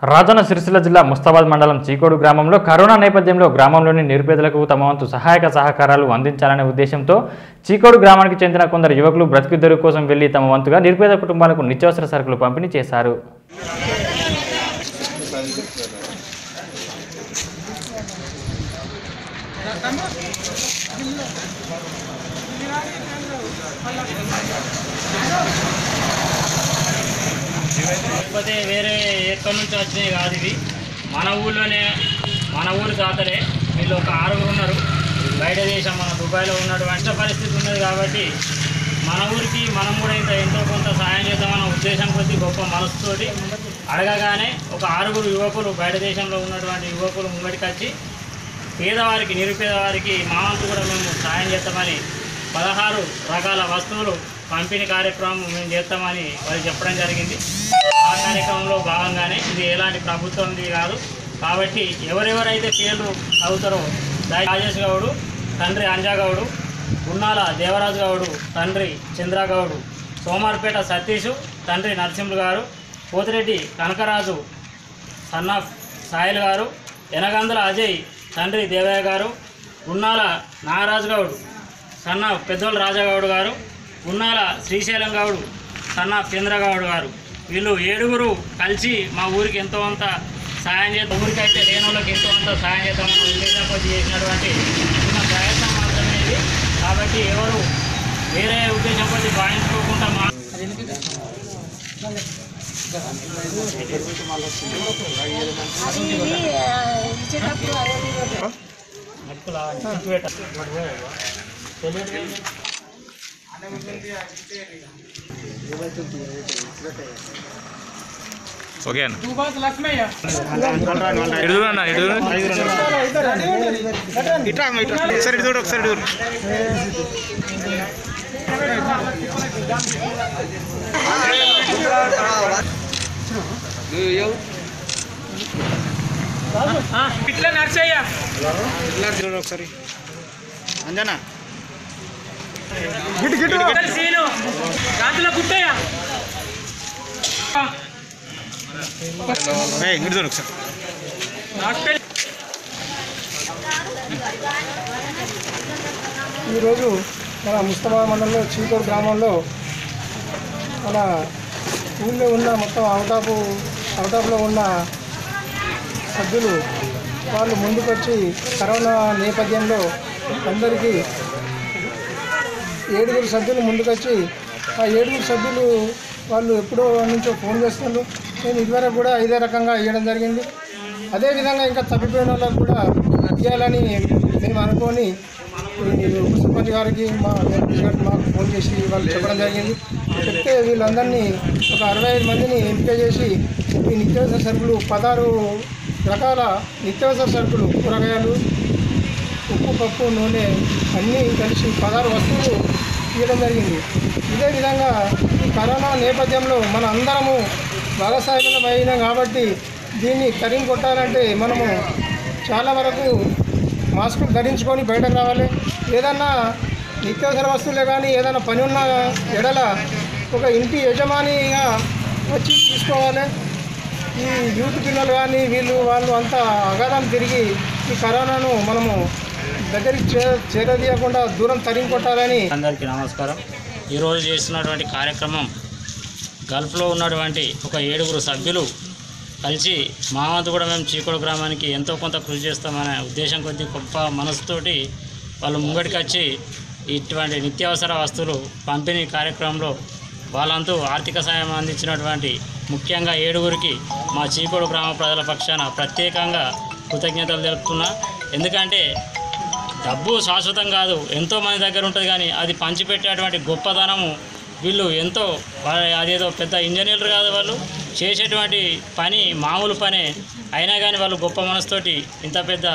రాజన్న సిరిసిల్ల జిల్లా ముస్తాబాద్ మండలం చీకోడు గ్రామంలో కరోనా నేపథ్యంలో గ్రామంలోని నిరుపేదలకు తమ వంతు సహాయక సహకారాలు అందించాలనే ఉద్దేశంతో చీకోడు గ్రామానికి చెందిన కొందరు యువకులు బ్రతుకుదెరువు కోసం వెళ్లి తమ వంతుగా నిరుపేద కుటుంబాలకు నిత్యావసర సరుకులు పంపిణీ చేశారు లేకపోతే వేరే ఎక్కడి నుంచి వచ్చినాయి కాదు ఇవి మన ఊళ్ళోనే మన ఊరు జాతరే వీళ్ళు ఒక ఆరుగురు ఉన్నారు బయట దేశం మన దుబాయ్లో ఉన్నటువంటి పరిస్థితి ఉన్నది కాబట్టి మన ఊరికి మనం కూడా ఇంత ఎంతో కొంత సాయం చేద్దామన్న ఉద్దేశం కొద్దీ గొప్ప మనసుతోటి అడగగానే ఒక ఆరుగురు యువకులు బయట దేశంలో ఉన్నటువంటి యువకులు ముంగడికి వచ్చి పేదవారికి నిరుపేదవారికి మా వంతు కూడా మేము సాయం చేస్తామని పదహారు రకాల వస్తువులు పంపిణీ కార్యక్రమం మేము చేస్తామని వాళ్ళు చెప్పడం జరిగింది ఆ కార్యక్రమంలో భాగంగానే ఇది ఎలాంటి ప్రభుత్వంది కాదు కాబట్టి ఎవరెవరైతే పేర్లు చదువుతారో దాయి రాజేష్ గౌడు తండ్రి అంజాగౌడు గున్నాల దేవరాజు గౌడు తండ్రి చంద్రగౌడు సోమార్పేట సతీషు తండ్రి నరసింహులు గారు పోతిరెడ్డి కనకరాజు సన్న సాయిల్ గారు ఎనగందుల అజయ్ తండ్రి దేవయ్య గారు గున్నాల నాగరాజు గౌడ్ సన్న పెద్దోళ్ళ రాజాగౌడ్ గారు గున్నాల శ్రీశైలం గౌడ్ సన్న చంద్రగౌడ్ గారు వీళ్ళు ఏడుగురు కలిసి మా ఊరికి ఎంతో అంత సాయం చేద్దాం ఊరికి అయితే లేని వాళ్ళకి ఎంతో అంత సాయం చేద్దామని ఉద్దేశం కొద్ది చేసినటువంటి చిన్న ప్రయత్నం మాత్రమే ఇది కాబట్టి ఎవరు వేరే ఉద్దేశం కొద్ది భావించుకోకుండా మా మట్టుకులా చిక్కుపేట తెలియదు ఓకే అన్న ఇటు చూడు అన్న ఇటు చూడు ఇట్రా అమ్మ, ఇట్రా. ఒకసారి ఇటు చూడు ఒకసారి ఇటు చూడు ఇట్లా చూడు ఒకసారి అంజనా సీను రాత్రిలో కుట్టయ్యా ఏయ్, ఇటు చూడు ఒకసారి ఈరోజు మన ముస్తాబాద్ మండలంలో చీకోడు గ్రామంలో మన ఊళ్ళో ఉన్న మొత్తం అవుటాపు అవుటాపులో ఉన్న సభ్యులు వాళ్ళు ముందుకొచ్చి కరోనా నేపథ్యంలో అందరికీ ఏడుగురు సభ్యులు ముందుకొచ్చి ఆ ఏడుగురు సభ్యులు వాళ్ళు ఎప్పుడో నుంచో ఫోన్ చేస్తున్నారు నేను ఇదివరకు కూడా ఇదే రకంగా ఇవ్వడం జరిగింది అదేవిధంగా ఇంకా తప్పిపోయిన వాళ్ళకు కూడా ఇవ్వాలని మేము అనుకొని ఈ ఉప సర్పంచ్ గారికి మా ఎంపీ గారికి మాకు ఫోన్ చేసి వాళ్ళు చెప్పడం జరిగింది చెప్తే వీళ్ళందరినీ ఒక అరవై ఐదు మందిని ఎంపిక చేసి ఈ నిత్యావసర సరుకులు పదహారు రకాల నిత్యావసర సరుకులు కూరగాయలు ఉప్పు పప్పు నూనె అన్నీ కలిసి పదహారు వస్తువులు ఇవ్వడం జరిగింది ఇదే విధంగా ఈ కరోనా నేపథ్యంలో మన అందరము భాగస్వామ్యం అయినాం కాబట్టి దీన్ని తరిమి కొట్టాలంటే మనము చాలా వరకు మాస్కులు ధరించుకొని బయటకు రావాలి ఏదన్నా నిత్యావసర వస్తువులే కానీ ఏదైనా పని ఉన్న ఎడల ఒక ఇంటి యజమానిగా వచ్చి తీసుకోవాలి ఈ యూత్ పిల్లలు కానీ వీళ్ళు వాళ్ళు అంతా అగాధం తిరిగి ఈ కరోనాను మనము దగ్గరికి చే చేరదీయకుండా దూరం తరిమి కొట్టాలని అందరికీ నమస్కారం ఈరోజు చేస్తున్నటువంటి కార్యక్రమం గల్ఫ్లో ఉన్నటువంటి ఒక ఏడుగురు సభ్యులు కలిసి మా వంతు కూడా మేము చీకోడు గ్రామానికి ఎంతో కొంత కృషి చేస్తామనే ఉద్దేశం కొద్దీ గొప్ప మనసుతోటి వాళ్ళు ముంగడికి వచ్చి ఇటువంటి నిత్యావసర వస్తువులు పంపిణీ కార్యక్రమంలో వాళ్ళంతూ ఆర్థిక సాయం అందించినటువంటి ముఖ్యంగా ఏడుగురికి మా చీకోడు గ్రామ ప్రజల పక్షాన ప్రత్యేకంగా కృతజ్ఞతలు తెలుపుతున్నా ఎందుకంటే డబ్బు శాశ్వతం కాదు ఎంతో మంది దగ్గర ఉంటుంది కానీ అది పంచిపెట్టేటువంటి గొప్పతనము వీళ్ళు ఎంతో వాళ్ళ- అదేదో పెద్ద ఇంజనీర్లు కాదు వాళ్ళు చేసేటువంటి పని మామూలు పనే అయినా కానీ వాళ్ళు గొప్ప మనసుతోటి ఇంత పెద్ద